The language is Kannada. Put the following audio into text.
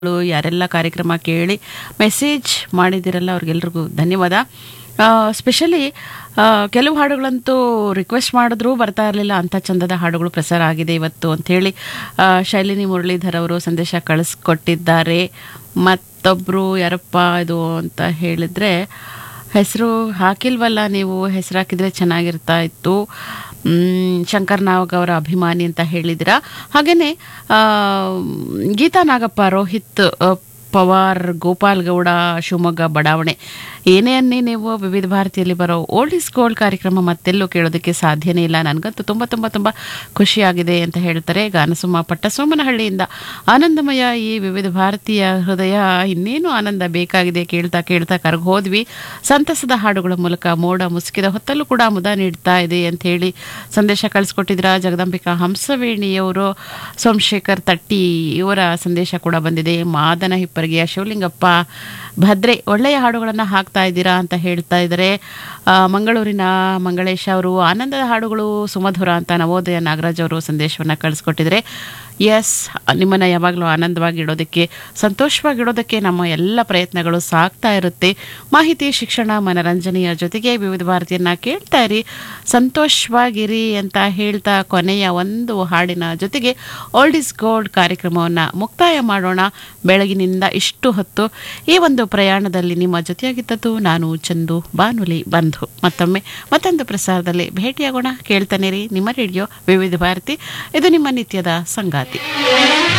ಗಳು ಯಾರೆಲ್ಲ ಕಾರ್ಯಕ್ರಮ ಕೇಳಿ ಮೆಸೇಜ್ ಮಾಡಿದಿರಲ್ಲ ಅವ್ರಿಗೆಲ್ರಿಗೂ ಧನ್ಯವಾದ ಸ್ಪೆಷಲಿ ಕೆಲವು ಹಾಡುಗಳಂತೂ ರಿಕ್ವೆಸ್ಟ್ ಮಾಡಿದ್ರೂ ಬರ್ತಾ ಇರಲಿಲ್ಲ ಅಂಥ ಚಂದದ ಹಾಡುಗಳು ಪ್ರಸಾರ ಆಗಿದೆ ಇವತ್ತು ಅಂಥೇಳಿ ಆ, ಶೈಲಿನಿ ಮುರಳೀಧರ್ ಅವರು ಸಂದೇಶ ಕಳಿಸ್ಕೊಟ್ಟಿದ್ದಾರೆ ಮತ್ತೊಬ್ಬರು ಯಾರಪ್ಪ ಇದು ಅಂತ ಹೇಳಿದರೆ ಹೆಸರು ಹಾಕಿಲ್ವಲ್ಲ ನೀವು ಹೆಸರು ಹಾಕಿದರೆ ಚೆನ್ನಾಗಿರ್ತಾ ಇತ್ತು ಮ್, ಶಂಕರ್ ನಾಗ್ ಅವರ ಅಭಿಮಾನಿ ಅಂತ ಹೇಳಿದಿರ ಹಾಗೆಯೇ ಗೀತಾ ನಾಗಪ್ಪ ರೋಹಿತ್ ಆ, ಪವಾರ್ ಗೋಪಾಲ್ ಗೌಡ ಶಿವಮೊಗ್ಗ ಬಡಾವಣೆ ಏನೇ ಅನ್ನಿ ನೀವು ವಿವಿಧ ಭಾರತಿಯಲ್ಲಿ ಬರೋ ಓಲ್ಡ್ ಇಸ್ ಗೋಲ್ಡ್ ಕಾರ್ಯಕ್ರಮ ಮತ್ತೆಲ್ಲೂ ಕೇಳೋದಕ್ಕೆ ಸಾಧ್ಯನೇ ಇಲ್ಲ ನನಗಂತೂ ತುಂಬ ತುಂಬ ತುಂಬ ಖುಷಿಯಾಗಿದೆ ಅಂತ ಹೇಳ್ತಾರೆ ಗಾನಸುಮ ಪಟ್ಟಸೋಮನಹಳ್ಳಿಯಿಂದ ಆನಂದಮಯ ಈ ವಿವಿಧ ಭಾರತೀಯ ಹೃದಯ ಇನ್ನೇನು ಆನಂದ ಬೇಕಾಗಿದೆ ಕೇಳ್ತಾ ಕೇಳ್ತಾ ಕರ್ಗ್ ಹೋದ್ವಿ ಸಂತಸದ ಹಾಡುಗಳ ಮೂಲಕ ಮೋಡ ಮುಸುಕಿದ ಹೊತ್ತಲ್ಲೂ ಕೂಡ ಮುದ ನೀಡ್ತಾ ಇದೆ ಅಂತ ಹೇಳಿ ಸಂದೇಶ ಕಳಿಸ್ಕೊಟ್ಟಿದ್ರ ಜಗದಂಬಿಕಾ ಹಂಸವೇಣಿಯವರು ಸೋಮಶೇಖರ್ ತಟ್ಟಿ ಇವರ ಸಂದೇಶ ಕೂಡ ಬಂದಿದೆ ಮಾದನ ಹಿಪ್ಪರಿಗೆಯ ಶಿವಲಿಂಗಪ್ಪ ಭದ್ರೆ ಒಳ್ಳೆಯ ಹಾಡುಗಳನ್ನು ಹಾಕ್ತಾ ಇದ್ದೀರಾ ಅಂತ ಹೇಳ್ತಾ ಇದ್ದಾರೆ ಆ, ಮಂಗಳೂರಿನ ಮಂಗಳೇಶ್ ಅವರು ಆನಂದದ ಹಾಡುಗಳು ಸುಮಧುರ ಅಂತ ನವೋದಯ ನಾಗರಾಜ್ ಅವರು ಸಂದೇಶವನ್ನು ಕಳಿಸ್ಕೊಟ್ಟಿದ್ದಾರೆ ಎಸ್ ನಿಮ್ಮನ್ನು ಯಾವಾಗಲೂ ಆನಂದವಾಗಿ ಇಡೋದಕ್ಕೆ ಸಂತೋಷವಾಗಿಡೋದಕ್ಕೆ ನಮ್ಮ ಎಲ್ಲ ಪ್ರಯತ್ನಗಳು ಸಾಗ್ತಾ ಇರುತ್ತೆ ಮಾಹಿತಿ ಶಿಕ್ಷಣ ಮನರಂಜನೆಯ ಜೊತೆಗೆ ವಿವಿಧ ಭಾರತಿಯನ್ನ ಕೇಳ್ತಾ ಇರಿ ಸಂತೋಷವಾಗಿರಿ ಅಂತ ಹೇಳ್ತಾ ಕೊನೆಯ ಒಂದು ಹಾಡಿನ ಜೊತೆಗೆ ಓಲ್ಡ್ ಇಸ್ ಗೋಲ್ಡ್ ಕಾರ್ಯಕ್ರಮವನ್ನು ಮುಕ್ತಾಯ ಮಾಡೋಣ ಬೆಳಗಿನಿಂದ ಇಷ್ಟು ಹೊತ್ತು ಈ ಒಂದು ಪ್ರಯಾಣದಲ್ಲಿ ನಿಮ್ಮ ಜೊತೆಯಾಗಿದ್ದದ್ದು ನಾನು ಚಂದು ಬಾನುಲಿ ಬಂಧು ಮತ್ತೊಮ್ಮೆ ಮತ್ತೊಂದು ಪ್ರಸಾರದಲ್ಲಿ ಭೇಟಿಯಾಗೋಣ ಕೇಳ್ತಾನೆ ರೀ ನಿಮ್ಮ ರೇಡಿಯೋ ವಿವಿಧ ಭಾರತಿ ಇದು ನಿಮ್ಮ ನಿತ್ಯದ ಸಂಗಾತಿ